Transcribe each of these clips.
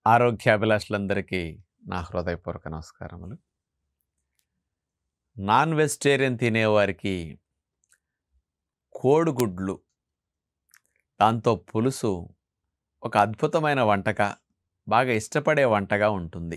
ఆరోగ్యాభిలాషులందరికీ నా హృదయపూర్వక నమస్కారములు నాన్ వెజిటేరియన్ తినేవారికి కోడిగుడ్లు దాంతో పులుసు ఒక అద్భుతమైన వంటక బాగా ఇష్టపడే వంటగా ఉంటుంది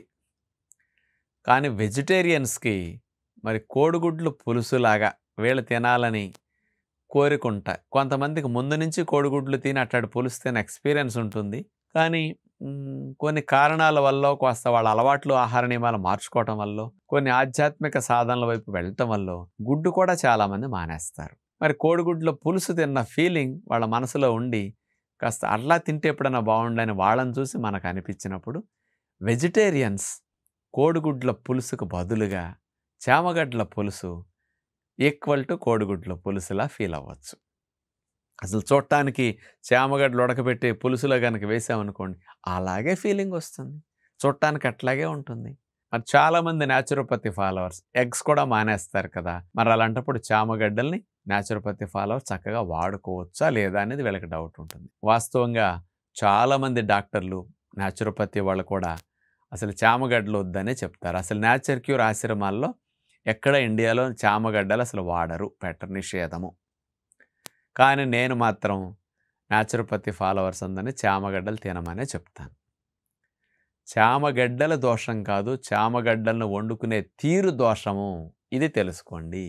కానీ వెజిటేరియన్స్కి మరి కోడిగుడ్లు పులుసులాగా వీళ్ళు తినాలని కోరికుంటా కొంతమందికి ముందు నుంచి కోడిగుడ్లు తిని అట్లాంటి పులుసు తిన ఎక్స్పీరియన్స్ ఉంటుంది కానీ మ్, కొన్ని కారణాల వల్ల కాస్త వాళ్ళ అలవాట్లు ఆహార నియమాలు మార్చుకోవటం వల్ల కొన్ని ఆధ్యాత్మిక సాధనల వైపు వెళ్ళటం వల్ల గుడ్డు కూడా చాలామంది మానేస్తారు మరి కోడిగుడ్ల పులుసు తిన్న ఫీలింగ్ వాళ్ళ మనసులో ఉండి కాస్త అట్లా తింటే ఎప్పుడైనా బాగుండని వాళ్ళని చూసి మనకు అనిపించినప్పుడు వెజిటేరియన్స్ కోడిగుడ్ల పులుసుకు బదులుగా చామగడ్డల పులుసు ఈక్వల్ టు కోడిగుడ్ల పులుసులా ఫీల్ అవ్వచ్చు అసలు చూడటానికి చామగడ్డలు ఉడకబెట్టి పులుసులో కనుక వేసామనుకోండి అలాగే ఫీలింగ్ వస్తుంది చూడటానికి అట్లాగే ఉంటుంది మరి చాలామంది న్యాచురోపతి ఫాలోవర్స్ ఎగ్స్ కూడా మానేస్తారు కదా మరి అలాంటప్పుడు చామగడ్డల్ని న్యాచురోపతి ఫాలోవర్స్ చక్కగా వాడుకోవచ్చా లేదా అనేది వీళ్ళకి డౌట్ ఉంటుంది వాస్తవంగా చాలామంది డాక్టర్లు న్యాచురోపతి వాళ్ళు కూడా అసలు చామగడ్డలు వద్దనే చెప్తారు అసలు న్యాచర్ క్యూర్ ఆశ్రమాల్లో ఎక్కడ ఇండియాలో చామగడ్డలు అసలు వాడరు పెట్ట నిషేధము కానీ నేను మాత్రం న్యాచురోపతి ఫాలోవర్స్ అందరినీ చామగడ్డలు తినమనే చెప్తాను చామగడ్డల దోషం కాదు చామగడ్డలను వండుకునే తీరు దోషము ఇది తెలుసుకోండి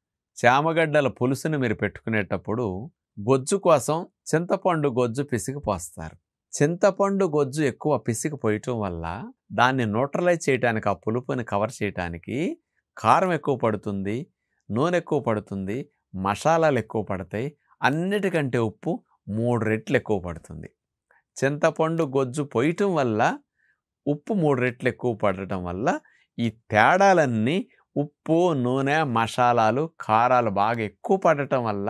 చామగడ్డల పులుసుని మీరు పెట్టుకునేటప్పుడు గొజ్జు కోసం చింతపండు గొజ్జు పిసికి పోస్తారు చింతపండు గొజ్జు ఎక్కువ పిసికి పోయటం వల్ల దాన్ని న్యూట్రలైజ్ చేయడానికి ఆ పులుపుని కవర్ చేయడానికి కారం ఎక్కువ పడుతుంది నూనె ఎక్కువ పడుతుంది మసాలాలు ఎక్కువ పడతాయి అన్నిటికంటే ఉప్పు మూడు రెట్లు ఎక్కువ పడుతుంది చింతపండు గొజ్జు పోయటం వల్ల ఉప్పు మూడు రెట్లు ఎక్కువ పడటం వల్ల ఈ తేడాలన్నీ ఉప్పు నూనె మసాలాలు కారాలు బాగా ఎక్కువ పడటం వల్ల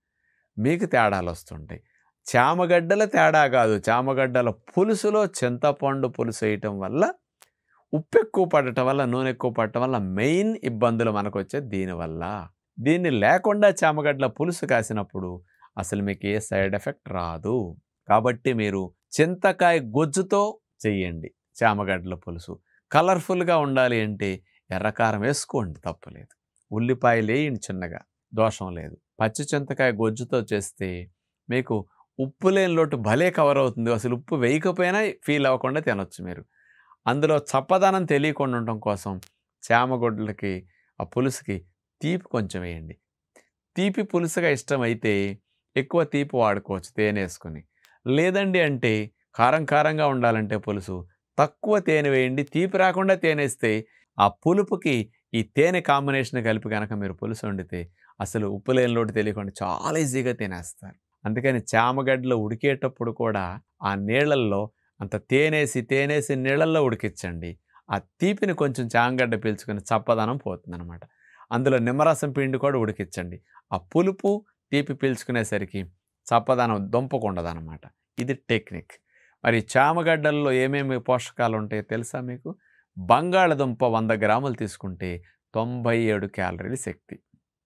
మీకు తేడాలు వస్తుంటాయి చామగడ్డల తేడా కాదు చామగడ్డల పులుసులో చింతపండు పులుసు వేయటం వల్ల ఉప్పు ఎక్కువ పడటం వల్ల నూనె ఎక్కువ పడటం వల్ల మెయిన్ ఇబ్బందులు మనకు వచ్చేది దీనివల్ల దీన్ని లేకుండా చామగడ్డల పులుసు కాసినప్పుడు అసలు మీకు ఏ సైడ్ ఎఫెక్ట్ రాదు కాబట్టి మీరు చింతకాయ గొజ్జుతో చెయ్యండి చామగడ్డల పులుసు కలర్ఫుల్గా ఉండాలి అంటే ఎర్రకారం వేసుకోండి తప్పులేదు ఉల్లిపాయలు వేయండి చిన్నగా దోషం లేదు పచ్చి చింతకాయ గొజ్జుతో చేస్తే మీకు ఉప్పు లేని లోటు భలే కవర్ అవుతుంది అసలు ఉప్పు వేయకపోయినా ఫీల్ అవ్వకుండా తినొచ్చు మీరు అందులో చప్పదనం తెలియకుండా ఉండటం కోసం చామగొడ్లకి ఆ పులుసుకి తీపి కొంచెం వేయండి తీపి పులుసుగా ఇష్టమైతే ఎక్కువ తీపి వాడుకోవచ్చు తేనె వేసుకొని లేదండి అంటే కారం కారంగా ఉండాలంటే పులుసు తక్కువ తేనె వేయండి తీపి రాకుండా తేనె వేస్తే ఆ పులుపుకి ఈ తేనె కాంబినేషన్ కలిపి కనుక మీరు పులుసు వండితే అసలు ఉప్పు లేని లోటు తెలియకుండా చాలా ఈజీగా తినేస్తారు అందుకని చామగడ్డలు ఉడికేటప్పుడు కూడా ఆ నీళ్ళల్లో అంత తేనేసి తేనేసి నీళ్ళల్లో ఉడికించండి ఆ తీపిని కొంచెం చామగడ్డ పీల్చుకొని చప్పదనం పోతుందన్నమాట అందులో నిమ్మరసం పిండి కూడా ఉడికించండి ఆ పులుపు తీపి పీల్చుకునేసరికి చప్పదనం దుంపకుండదన్నమాట ఇది టెక్నిక్ మరి చామగడ్డల్లో ఏమేమి పోషకాలు ఉంటాయో తెలుసా మీకు బంగాళదుంప వంద గ్రాములు తీసుకుంటే తొంభై ఏడు క్యాలరీల శక్తి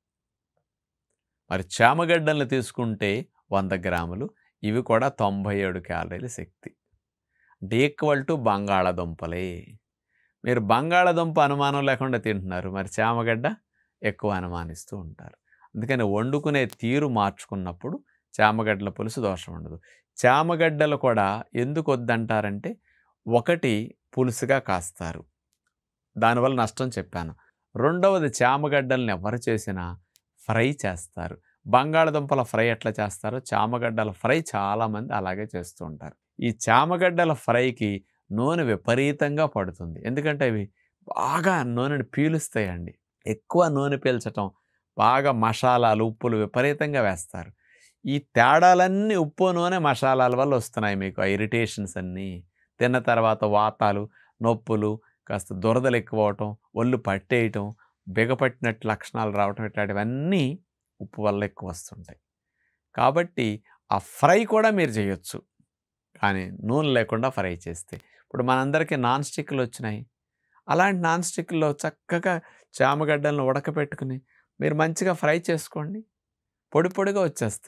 మరి చామగడ్డలను తీసుకుంటే వంద గ్రాములు ఇవి కూడా తొంభై ఏడు క్యాలరీల శక్తి అంటే ఈక్వల్ టు బంగాళదుంపలే మీరు బంగాళదుంప అనుమానం లేకుండా తింటున్నారు మరి చామగడ్డ ఎక్కువ అనుమానిస్తూ ఉంటారు అందుకని వండుకునే తీరు మార్చుకున్నప్పుడు చామగడ్డల పులుసు దోషం ఉండదు చామగడ్డలు కూడా ఎందుకు వద్దంటారంటే ఒకటి పులుసుగా కాస్తారు దానివల్ల నష్టం చెప్పాను రెండవది చామగడ్డల్ని ఎవరు చేసినా ఫ్రై చేస్తారు బంగాళదుంపల ఫ్రై ఎట్లా చేస్తారో చామగడ్డల ఫ్రై చాలామంది అలాగే చేస్తూ ఉంటారు ఈ చామగడ్డల ఫ్రైకి నూనె విపరీతంగా పడుతుంది ఎందుకంటే అవి బాగా నూనెని పీలుస్తాయండి ఎక్కువ నూనె పీల్చటం బాగా మసాలాలు ఉప్పులు విపరీతంగా వేస్తారు ఈ తేడాలన్నీ ఉప్పు నూనె మసాలాల వల్ల వస్తున్నాయి మీకు ఆ ఇరిటేషన్స్ అన్నీ తిన్న తర్వాత వాతాలు నొప్పులు కాస్త దురదలు ఎక్కువ అవటం ఒళ్ళు పట్టేయటం బిగపట్టినట్టు లక్షణాలు రావటం ఇట్లాంటివన్నీ ఉప్పు వల్ల ఎక్కువ వస్తుంటాయి కాబట్టి ఆ ఫ్రై కూడా మీరు చేయొచ్చు కానీ నూనె లేకుండా ఫ్రై చేస్తే ఇప్పుడు మనందరికీ నాన్ స్టిక్లు వచ్చినాయి అలాంటి నాన్ స్టిక్లో చక్కగా చామగడ్డలను ఉడకపెట్టుకుని మీరు మంచిగా ఫ్రై చేసుకోండి పొడి పొడిగా వచ్చేస్తాయి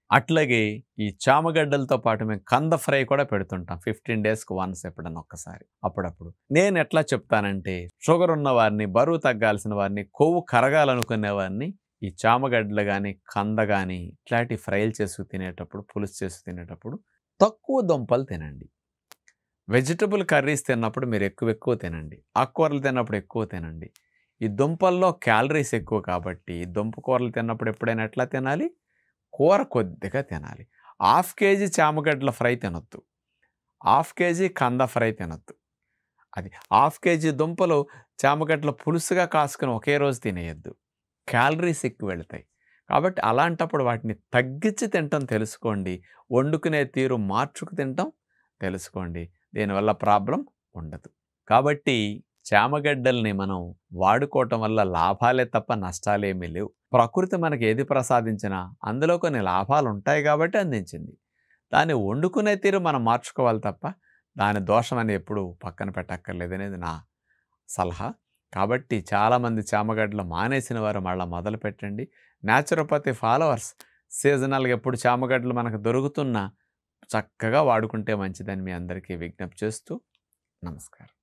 అట్లాగే ఈ చామగడ్డలతో పాటు మేము కంద ఫ్రై కూడా పెడుతుంటాం ఫిఫ్టీన్ డేస్కి వన్స్ ఎప్పుడన్నా ఒక్కసారి అప్పుడప్పుడు నేను ఎట్లా చెప్తానంటే షుగర్ ఉన్న వారిని బరువు తగ్గాల్సిన వారిని కొవ్వు కరగాలనుకునే వారిని ఈ చామగడ్డలు కానీ కంద కానీ ఇట్లాంటి ఫ్రైలు చేసుకు తినేటప్పుడు పులుసు చేసి తినేటప్పుడు తక్కువ దుంపలు తినండి వెజిటబుల్ కర్రీస్ తిన్నప్పుడు మీరు ఎక్కువ ఎక్కువ తినండి ఆకుకూరలు తిన్నప్పుడు ఎక్కువ తినండి ఈ దుంపల్లో క్యాలరీస్ ఎక్కువ కాబట్టి దుంప కూరలు తిన్నప్పుడు ఎప్పుడైనా ఎట్లా తినాలి కూర కొద్దిగా తినాలి హాఫ్ కేజీ చామగడ్డల ఫ్రై తినొద్దు హాఫ్ కేజీ కంద ఫ్రై తినొద్దు అది హాఫ్ కేజీ దుంపలు చామగడ్డల పులుసుగా కాసుకుని ఒకే రోజు తినేయద్దు క్యాలరీస్ ఎక్కువ వెళతాయి కాబట్టి అలాంటప్పుడు వాటిని తగ్గించి తినటం తెలుసుకోండి వండుకునే తీరు మార్చుకు తినటం తెలుసుకోండి దీనివల్ల ప్రాబ్లం ఉండదు కాబట్టి చామగడ్డల్ని మనం వాడుకోవటం వల్ల లాభాలే తప్ప నష్టాలేమీ లేవు ప్రకృతి మనకి ఏది ప్రసాదించినా అందులో కొన్ని లాభాలు ఉంటాయి కాబట్టి అందించింది దాన్ని వండుకునే తీరు మనం మార్చుకోవాలి తప్ప దాని దోషం అని ఎప్పుడు పక్కన పెట్టక్కర్లేదు అనేది నా సలహా కాబట్టి చాలామంది చామగడ్డలు మానేసిన వారు మళ్ళీ మొదలు పెట్టండి న్యాచురోపతి ఫాలోవర్స్ సీజనల్గా ఎప్పుడు చామగడ్డలు మనకు దొరుకుతున్నా చక్కగా వాడుకుంటే మంచిదని మీ అందరికీ విజ్ఞప్తి చేస్తూ నమస్కారం